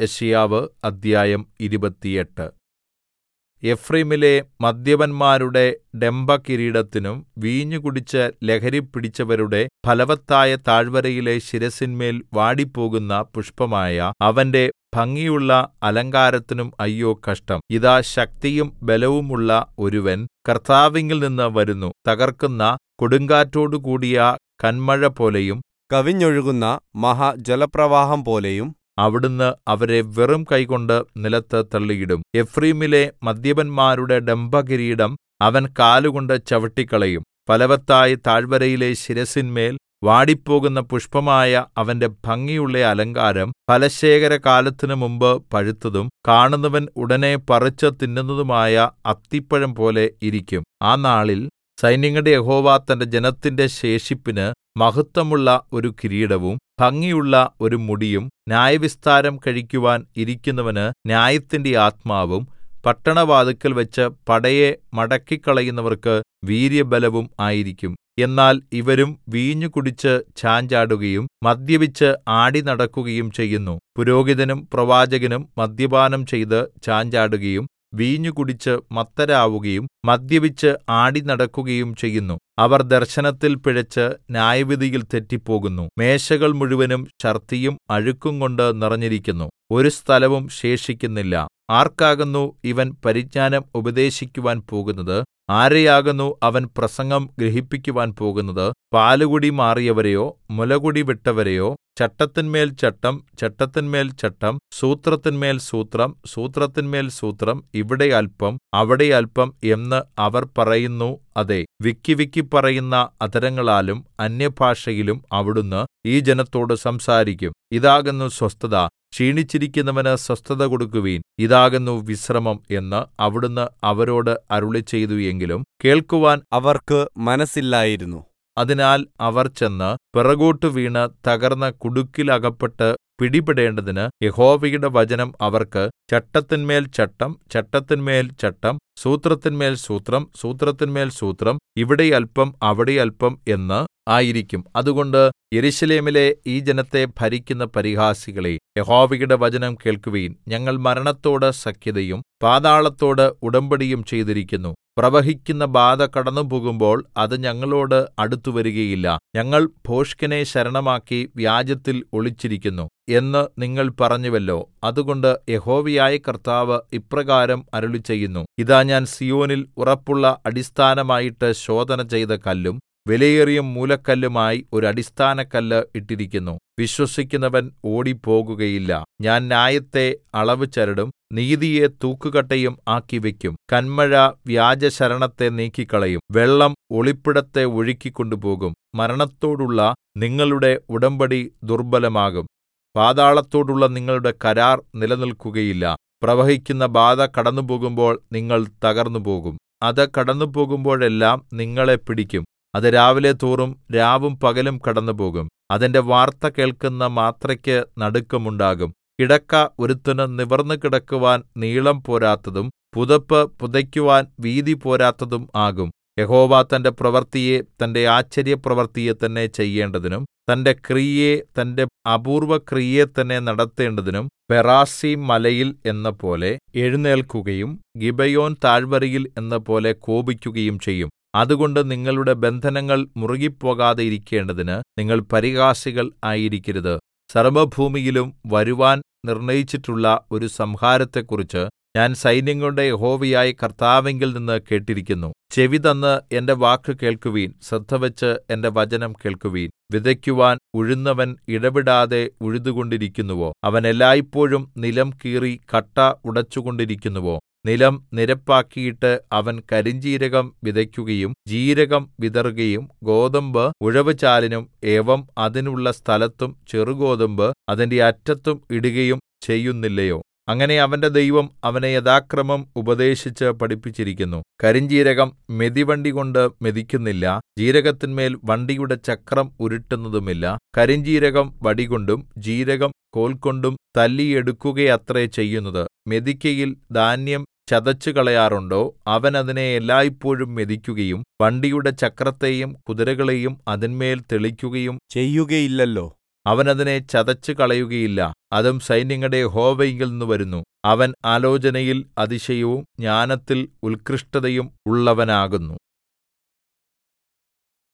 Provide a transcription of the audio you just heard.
യെശയ്യാവ് അദ്ധ്യായം ഇരുപത്തിയെട്ട് എഫ്രയീമിലെ മദ്യപന്മാരുടെ ഡംഭകിരീടത്തിനും വീഞ്ഞു കുടിച്ച് ലഹരിപിടിച്ചവരുടെ ഫലവത്തായ താഴ്വരയിലെ ശിരസ്സിന്മേൽ വാടിപ്പോകുന്ന പുഷ്പമായ അവന്റെ ഭംഗിയുള്ള അലങ്കാരത്തിനും അയ്യോ കഷ്ടം ഇതാ ശക്തിയും ബലവുമുള്ള ഒരുവൻ കർത്താവിങ്കൽനിന്ന് വരുന്നു തകർക്കുന്ന കൊടുങ്കാറ്റോടുകൂടിയ കന്മഴപോലെയും കവിഞ്ഞൊഴുകുന്ന മഹാജലപ്രവാഹം പോലെയും അവിടുന്ന് അവരെ വെറും കൈകൊണ്ട് നിലത്ത് തള്ളിയിടും എഫ്രയീമിലെ മദ്യപന്മാരുടെ ഡംഭകിരീടം അവൻ കാലുകൊണ്ട് ചവിട്ടിക്കളയും ഫലവത്തായ താഴ്വരയിലെ ശിരസ്സിന്മേൽ വാടിപ്പോകുന്ന പുഷ്പമായ അവന്റെ ഭംഗിയുള്ള അലങ്കാരം ഫലശേഖരകാലത്തിനു മുമ്പ് പഴുത്തതും കാണുന്നവൻ ഉടനെ പറിച്ചു തിന്നുന്നതുമായ അത്തിപ്പഴം പോലെ ഇരിക്കും ആ നാളിൽ സൈന്യങ്ങളുടെ യഹോവ തന്റെ ജനത്തിന്റെ ശേഷിപ്പിന് മഹത്വമുള്ള ഒരു കിരീടവും ഭംഗിയുള്ള ഒരു മുടിയും ന്യായവിസ്താരം കഴിക്കുവാൻ ഇരിക്കുന്നവന് ന്യായത്തിന്റെ ആത്മാവും പട്ടണവാതിൽക്കൽവച്ച് പടയെ മടക്കിക്കളയുന്നവർക്ക് വീര്യബലവും ആയിരിക്കും എന്നാൽ ഇവരും വീഞ്ഞു കുടിച്ച് ചാഞ്ചാടുകയും മദ്യപിച്ച് ആടി നടക്കുകയും ചെയ്യുന്നു പുരോഹിതനും പ്രവാചകനും മദ്യപാനം ചെയ്ത് ചാഞ്ചാടുകയും വീഞ്ഞു കുടിച്ച് മത്തരാവുകയും മദ്യപിച്ച് ആടി നടക്കുകയും ചെയ്യുന്നു അവർ ദർശനത്തിൽ പിഴച്ച് ന്യായവിധിയിൽ തെറ്റിപ്പോകുന്നു മേശകൾ മുഴുവനും ഛർദ്ദിയും അഴുക്കും കൊണ്ട് നിറഞ്ഞിരിക്കുന്നു ഒരു സ്ഥലവും ശേഷിക്കുന്നില്ല ആർക്കാകുന്നു ഇവൻ പരിജ്ഞാനം ഉപദേശിക്കുവാൻ പോകുന്നത് ആരെയാകുന്നു അവൻ പ്രസംഗം ഗ്രഹിപ്പിക്കുവാൻ പോകുന്നത് പാലുകുടി മാറിയവരെയോ മുലകുടി വിട്ടവരെയോ ചട്ടത്തിന്മേൽ ചട്ടം ചട്ടത്തിന്മേൽ ചട്ടം സൂത്രത്തിന്മേൽ സൂത്രം സൂത്രത്തിന്മേൽ സൂത്രം ഇവിടെ അല്പം അവിടെ അല്പം എന്ന് അവർ പറയുന്നു അതെ വിക്കി വിക്കി പറയുന്ന അധരങ്ങളാലും അന്യഭാഷയിലും അവിടുന്ന് ഈ ജനത്തോട് സംസാരിക്കും ഇതാകുന്നു സ്വസ്ഥത ക്ഷീണിച്ചിരിക്കുന്നവന് സ്വസ്ഥത കൊടുക്കുവിൻ ഇതാകുന്നു വിശ്രമം എന്ന് അവിടുന്ന് അവരോട് അരുളിച്ചെയ്തു എങ്കിലും കേൾക്കുവാൻ അവർക്ക് മനസ്സില്ലായിരുന്നു അതിനാൽ അവർ ചെന്ന് പിറകോട്ട് വീണ് തകർന്ന കുടുക്കിൽ പിടിപെടേണ്ടതിന് യഹോവയുടെ വചനം അവർക്ക് ചട്ടത്തിന്മേൽ ചട്ടം ചട്ടത്തിന്മേൽ ചട്ടം സൂത്രത്തിന്മേൽ സൂത്രം സൂത്രത്തിന്മേൽ സൂത്രം ഇവിടെ അല്പം അവിടെ അല്പം എന്ന് ആയിരിക്കും അതുകൊണ്ട് യെരൂശലേമിലെ ഈ ജനത്തെ ഭരിക്കുന്ന പരിഹാസികളേ യഹോവയുടെ വചനം കേൾക്കുവിൻ ഞങ്ങൾ മരണത്തോട് സഖ്യതയും പാതാളത്തോട് ഉടമ്പടിയും ചെയ്തിരിക്കുന്നു പ്രവഹിക്കുന്ന ബാധ കടന്നുപോകുമ്പോൾ അത് ഞങ്ങളോട് അടുത്തുവരികയില്ല ഞങ്ങൾ ഭോഷ്കിനെ ശരണമാക്കി വ്യാജത്തിൽ ഒളിച്ചിരിക്കുന്നു എന്ന് നിങ്ങൾ പറഞ്ഞുവല്ലോ അതുകൊണ്ട് യഹോവയായ കർത്താവ് ഇപ്രകാരം അരുളിച്ചെയ്യുന്നു ഇതാ ഞാൻ സീയോനിൽ ഉറപ്പുള്ള അടിസ്ഥാനമായിട്ട് ശോധന ചെയ്ത കല്ലും വിലയേറിയ മൂലക്കല്ലുമായി ഒരു അടിസ്ഥാനക്കല്ല് ഇട്ടിരിക്കുന്നു വിശ്വസിക്കുന്നവൻ ഓടിപ്പോകുകയില്ല ഞാൻ ന്യായത്തെ അളവ് ചരടും നീതിയെ തൂക്കുകട്ടയും ആക്കിവെക്കും കന്മഴ വ്യാജശരണത്തെ നീക്കിക്കളയും വെള്ളം ഒളിപ്പിടത്തെ ഒഴുക്കിക്കൊണ്ടുപോകും മരണത്തോടുള്ള നിങ്ങളുടെ ഉടമ്പടി ദുർബലമാകും പാതാളത്തോടുള്ള നിങ്ങളുടെ കരാർ നിലനിൽക്കുകയില്ല പ്രവഹിക്കുന്ന ബാധ കടന്നുപോകുമ്പോൾ നിങ്ങൾ തകർന്നുപോകും അത് കടന്നുപോകുമ്പോഴെല്ലാം നിങ്ങളെ പിടിക്കും അത് രാവിലെ തോറും രാവും പകലും കടന്നുപോകും അതിന്റെ വാർത്ത കേൾക്കുന്ന മാത്രയ്ക്ക് നടുക്കമുണ്ടാകും കിടക്ക ഒരുത്തന് നിവർന്നു കിടക്കുവാൻ നീളം പോരാത്തതും പുതപ്പ് പുതയ്ക്കുവാൻ വീതി പോരാത്തതും ആകും യഹോവ തന്റെ പ്രവൃത്തിയെ തന്റെ ആശ്ചര്യപ്രവൃത്തിയെ തന്നെ ചെയ്യേണ്ടതിനും തന്റെ ക്രിയയെ തന്റെ അപൂർവക്രിയയെ തന്നെ നടത്തേണ്ടതിനും പെറാസീം മലയിൽ എന്നപോലെ എഴുന്നേൽക്കുകയും ഗിബെയോൻ താഴ്വരയിൽ എന്നപോലെ കോപിക്കുകയും ചെയ്യും അതുകൊണ്ട് നിങ്ങളുടെ ബന്ധനങ്ങൾ മുറുകിപ്പോകാതെ ഇരിക്കേണ്ടതിന് നിങ്ങൾ പരിഹാസികൾ ആയിരിക്കരുത് സർവ്വഭൂമിയിലും വരുവാൻ നിർണയിച്ചിട്ടുള്ള ഒരു സംഹാരത്തെക്കുറിച്ച് ഞാൻ സൈന്യങ്ങളുടെ യഹോവയായ കർത്താവിങ്കൽ നിന്ന് കേട്ടിരിക്കുന്നു ചെവി തന്ന് എന്റെ വാക്ക് കേൾക്കുവീൻ ശ്രദ്ധവച്ച് എന്റെ വചനം കേൾക്കുവീൻ വിതയ്ക്കുവാൻ ഉഴുന്നവൻ ഇടവിടാതെ ഉഴുതുകൊണ്ടിരിക്കുന്നുവോ അവൻ എല്ലായ്പോഴും നിലം കീറി കട്ട ഉടച്ചുകൊണ്ടിരിക്കുന്നുവോ നിലം നിരപ്പാക്കിയിട്ട് അവൻ കരിഞ്ജീരകം വിതയ്ക്കുകയും ജീരകം വിതറുകയും ഗോതമ്പ് ഉഴവുചാലിനും ഏവം അതിനുള്ള സ്ഥലത്തും ചെറുഗോതമ്പ് അതിന്റെ അറ്റത്തും ഇടുകയും ചെയ്യുന്നില്ലയോ അങ്ങനെ അവന്റെ ദൈവം അവനെ യഥാക്രമം ഉപദേശിച്ച് പഠിപ്പിച്ചിരിക്കുന്നു കരിഞ്ജീരകം മെതിവണ്ടികൊണ്ട് മെതിക്കുന്നില്ല ജീരകത്തിന്മേൽ വണ്ടിയുടെ ചക്രം ഉരുട്ടുന്നതുമില്ല കരിഞ്ജീരകം വടികൊണ്ടും ജീരകം കോൽകൊണ്ടും തല്ലിയെടുക്കുകയത്രേ ചെയ്യുന്നത് മെതിക്കയിൽ ധാന്യം ചതച്ചുകളയാറുണ്ടോ അവൻ അതിനെ എല്ലായ്പോഴും മെതിക്കുകയും വണ്ടിയുടെ ചക്രത്തെയും കുതിരകളെയും അതിന്മേൽ തെളിക്കുകയും ചെയ്യുകയില്ലല്ലോ അവൻ അതിനെ ചതച്ചുകളയുകയില്ല അതും സൈന്യങ്ങളുടെ യഹോവയിങ്കൽനിന്ന് വരുന്നു അവൻ ആലോചനയിൽ അതിശയവും ജ്ഞാനത്തിൽ ഉൽകൃഷ്ടതയും ഉള്ളവനാകുന്നു